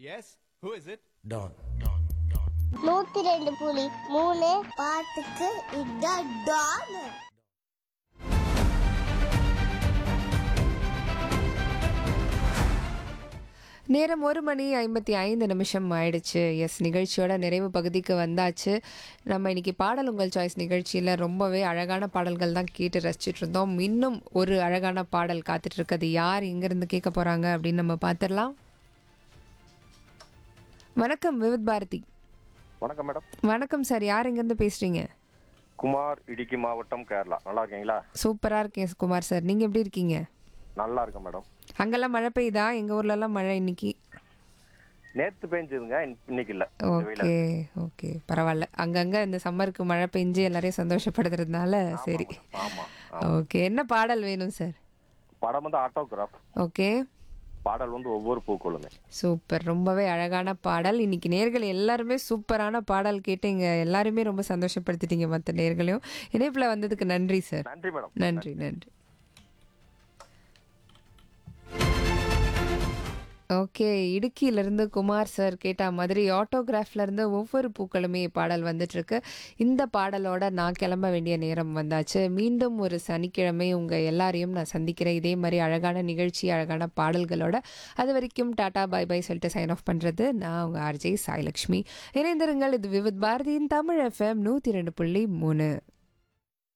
Yes? Who is it? டான் நூத்தி ரெண்டு புலி மூணு பாட்டுக்கு இதான் டான் நேரம் ஒரு மணி ஐம்பத்தி ஐந்து நிமிஷம் ஆயிடுச்சு எஸ் நிகழ்ச்சியோட நிறைவு பகுதிக்கு வந்தாச்சு நம்ம இன்னைக்கு பாடல் உங்கள் சாய்ஸ் நிகழ்ச்சியில் ரொம்பவே அழகான பாடல்கள் தான் கேட்டு ரசிச்சிட்டு இருந்தோம் இன்னும் ஒரு அழகான பாடல் காத்துட்டு இருக்குது யார் எங்கேருந்து கேட்க போகிறாங்க அப்படின்னு நம்ம பார்த்துடலாம் வணக்கம் விவித் பாரதி வணக்கம் மேடம் வணக்கம் சார் யார் எங்கேருந்து பேசுகிறீங்க குமார் இடுக்கி மாவட்டம் கேரளா நல்லா இருக்கீங்களா சூப்பராக இருக்கேன் குமார் சார் நீங்கள் எப்படி இருக்கீங்க நல்லா இருக்கேன் மேடம் அங்கெல்லாம் மழை பெய்யுதா எங்கள் ஊர்லலாம் மழை இன்னைக்கு நேத்து பெஞ்சதுங்க இன்- இன்னைக்கு இல்ல இந்த வெயில. ஓகே ஓகே பரவாயில்ல அங்கங்க இந்த சம்மருக்கு மழை பெஞ்சு எல்லாரையும் சந்தோஷப்படுத்துறதுனால சரி ஆமா ஓகே என்ன பாடல் வேணும் சார் படம் வந்து ஆட்டோகிராஃப் ஓகே பாடல் வந்து ஒவ்வொரு பூக்களுமே சூப்பர் ரொம்பவே அழகான பாடல் இன்னைக்கு நேர்கள் எல்லாருமே சூப்பரான பாடல் கேட்டு இங்க எல்லாருமே ரொம்ப சந்தோஷப்படுத்திட்டீங்க மற்ற நேர்களையும் இணைப்புல வந்ததுக்கு நன்றி சார் நன்றி மேடம் நன்றி நன்றி ஓகே இடுக்கியிலிருந்து குமார் சார் கேட்ட மாதிரி ஆட்டோகிராஃப்ல இருந்து ஒவ்வொரு பூக்களுமே பாடல் வந்துட்டு இருக்கு இந்த பாடலோட நான் கிளம்ப வேண்டிய நேரம் வந்தாச்சு மீண்டும் ஒரு சனிக்கிழமை உங்க எல்லாரையும் நான் சந்திக்கிறேன் இதே மாதிரி அழகான நிகழ்ச்சி அழகான பாடல்களோட அது வரைக்கும் டாடா பை பை சொல்லிட்டு சைன் ஆஃப் பண்றது நான் உங்க ஆர்ஜே சாய்லக்ஷ்மி இணைந்திருங்கள் இது விவித் பாரதியின் தமிழ் எஃப்எம் நூத்தி ரெண்டு புள்ளி மூணு